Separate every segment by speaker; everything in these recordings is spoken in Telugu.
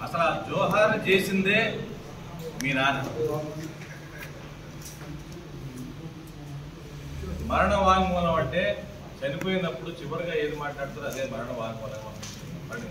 Speaker 1: అసలు ఆ జోహార్ చేసిందే మీ నాన్న మరణ వాంగ్మూలం అంటే చనిపోయినప్పుడు చివరిగా ఏది మాట్లాడుతారో అదే మరణ వాంగ్మూలం అని.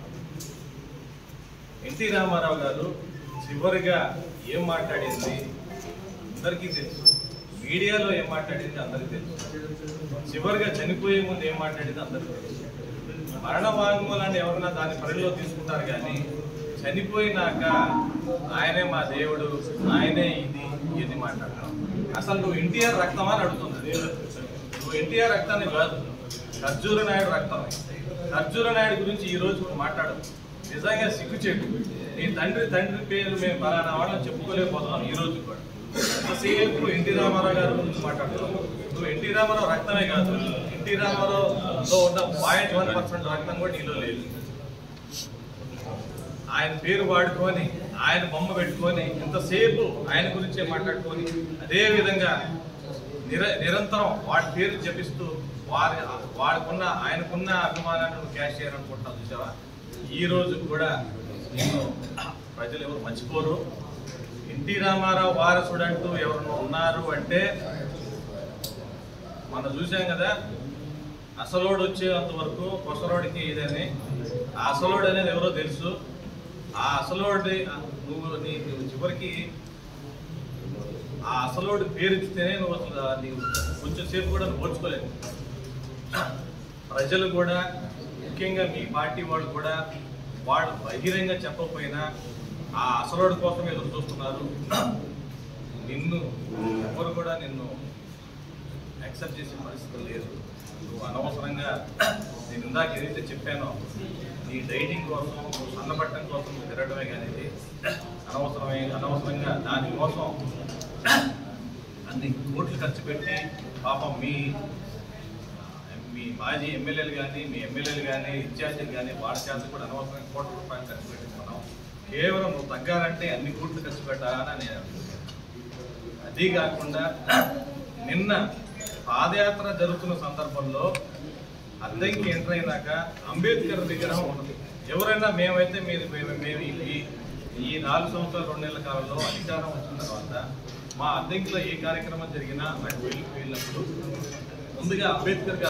Speaker 1: ఎన్టీ రామారావు గారు చివరిగా ఏం మాట్లాడింది అందరికీ తెలుసు మీడియాలో ఏం మాట్లాడింది అందరికీ తెలుసు చివరిగా చనిపోయే ముందు ఏం మాట్లాడింది అందరికీ తెలుసు మరణ వాంగ్మూలాన్ని ఎవరన్నా దాని పరిధిలో తీసుకుంటారు కానీ చనిపోయినాక ఆయనే మా దేవుడు ఆయనే ఇది ఇది మాట్లాడతాం అసలు నువ్వు ఎన్టీఆర్ రక్తమా అని అడుగుతుంది నువ్వు ఎన్టీఆర్ రక్తాన్ని కాదు ఖర్జూర నాయుడు రక్తమే ఖర్జూర నాయుడు గురించి ఈ రోజు నువ్వు మాట్లాడు నిజంగా సిగ్గుచేటు నీ తండ్రి తండ్రి పేరు మేము పలానా వాళ్ళని చెప్పుకోలేకపోతున్నాం ఈ రోజు కూడా ఎంతసేపు ఎన్టీ రామారావు గారి గురించి మాట్లాడుతున్నావు నువ్వు ఎన్టీ రామారావు రక్తమే కాదు ఎన్టీ రామారావులో ఉన్న పాయింట్ వన్ పర్సెంట్ రక్తం కూడా నీలో లేదు ఆయన పేరు వాడుకొని ఆయన బొమ్మ పెట్టుకొని ఎంతసేపు ఆయన గురించే మాట్లాడుకొని అదే విధంగా నిర నిరంతరం వాడి పేరు జపిస్తూ వారి వాడికున్న ఆయనకున్న అభిమానాన్ని నువ్వు క్యాష్ చేయాలనుకుంటున్నావు చూసావా ఈ రోజు కూడా నిన్ను ప్రజలు ఎవరు మర్చిపోరు ఎన్టీ రామారావు వారసుడు అంటూ ఎవరన్నా ఉన్నారు అంటే మనం చూసాం కదా అసలోడు వచ్చేంత వరకు కొసలోడికి ఇదని ఆ అసలోడు అనేది ఎవరో తెలుసు ఆ అసలోడి నువ్వు నీ నువ్వు చివరికి ఆ అసలోడి పేరు ఇస్తేనే నువ్వు అసలు నీవు కొంచెం సేపు కూడా నువ్వు ఓర్చుకోలేదు ప్రజలు కూడా ముఖ్యంగా మీ పార్టీ వాళ్ళు కూడా వాళ్ళు బహిరంగ చెప్పకపోయినా ఆ అసలోడి కోసం ఎదురు చూస్తున్నారు నిన్ను ఎవరు కూడా నిన్ను యాక్సెప్ట్ చేసే పరిస్థితి లేదు నువ్వు అనవసరంగా నేను ఇందాక ఏదైతే చెప్పానో నీ డైటింగ్ కోసం నువ్వు సన్నబట్టం కోసం నువ్వు తిరగడమే కానీ ఇది అనవసరమే అనవసరంగా దానికోసం అన్ని కోట్లు ఖర్చు పెట్టి పాపం మీ మీ మాజీ ఎమ్మెల్యేలు కానీ మీ ఎమ్మెల్యేలు కానీ ఇన్ఛార్జీలు కానీ వాళ్ళ చేత కూడా అనవసరంగా కోట్ల రూపాయలు ఖర్చు పెట్టుకున్నాం కేవలం నువ్వు తగ్గాలంటే అన్ని కోట్లు ఖర్చు పెట్టాలని నేను అనుకుంటున్నాను. అదీ కాకుండా నిన్న పాదయాత్ర జరుగుతున్న సందర్భంలో అద్దెకి ఎంటర్ అయినాక అంబేద్కర్ విగ్రహం ఉన్నది ఎవరైనా మేమైతే మీరు మేము మేము ఈ ఈ నాలుగు సంవత్సరాలు రెండు నెలల కాలంలో అధికారం వచ్చిన తర్వాత మా అద్దెంకిలో ఏ కార్యక్రమం జరిగినా అక్కడికి వెళ్ళి వెళ్ళినప్పుడు ముందుగా అంబేద్కర్ గారు